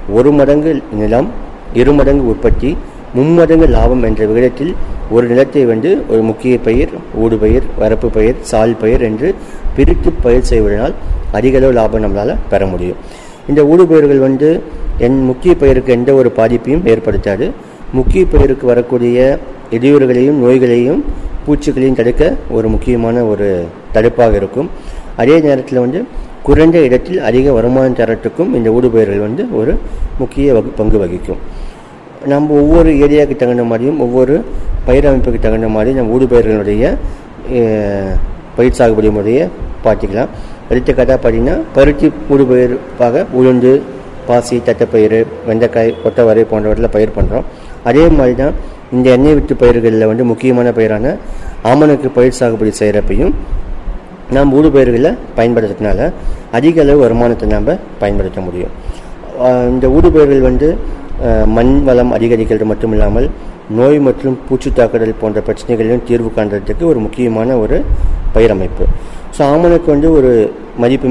ஒரு மடங்கு நிலம் இரு மடங்கு உற்பத்தி மும்மடங்கு லாபம் என்ற விகிதத்தில் ஒரு நிலத்தை வந்து ஒரு முக்கிய பயிர் ஊடுபயிர் வரப்பு பயிர் சால் பயிர் என்று பிரித்து பயிர் செய்வதனால் அதிக அளவு லாபம் நம்மளால் பெற முடியும் இந்த ஊடுபயிர்கள் வந்து என் முக்கிய பயிருக்கு எந்த ஒரு பாதிப்பையும் ஏற்படுத்தாது முக்கிய பயிருக்கு வரக்கூடிய இடையூறுகளையும் நோய்களையும் பூச்சிகளையும் தடுக்க ஒரு முக்கியமான ஒரு தடுப்பாக இருக்கும் அதே நேரத்தில் வந்து குறைந்த இடத்தில் அதிக வருமானம் தரத்துக்கும் இந்த ஊடுபயிர்கள் வந்து ஒரு முக்கிய வகு பங்கு வகிக்கும் நம்ம ஒவ்வொரு ஏரியாவுக்கு தகுந்த மாதிரியும் ஒவ்வொரு பயிர் அமைப்புக்கு தகுந்த மாதிரி நம்ம ஊடுபயிர்களுடைய அஹ், பயிர் சாகுபடி முறையை பார்த்துக்கலாம் எடுத்துக்காட்டாக பார்த்தீங்கன்னா பருத்தி ஊடுபயிர்ப்பாக உளுந்து பாசி தட்டைப்பயிறு வெண்டைக்காய் கொத்தவரை போன்றவற்றில் பயிர் பண்ணுறோம் அதே மாதிரி தான் இந்த எண்ணெய் விட்டு பயிர்களில் வந்து முக்கியமான பயிரான ஆமணக்கு பயிர் சாகுபடி செய்கிறப்பையும் நாம் ஊடுபயிர்களை பயன்படுத்துறதுனால அதிக அளவு வருமானத்தை நாம் பயன்படுத்த முடியும் ஆஹ் இந்த ஊடுபயிர்கள் வந்து ஆஹ் மண் வளம் அதிகரிக்கிறது மட்டும் இல்லாமல் நோய் மற்றும் பூச்சி தாக்குதல் போன்ற பிரச்சனைகளையும் தீர்வு காண்றதுக்கு ஒரு முக்கியமான ஒரு பயிர் அமைப்பு ஸோ ஆமணக்கு வந்து ஒரு மதிப்பு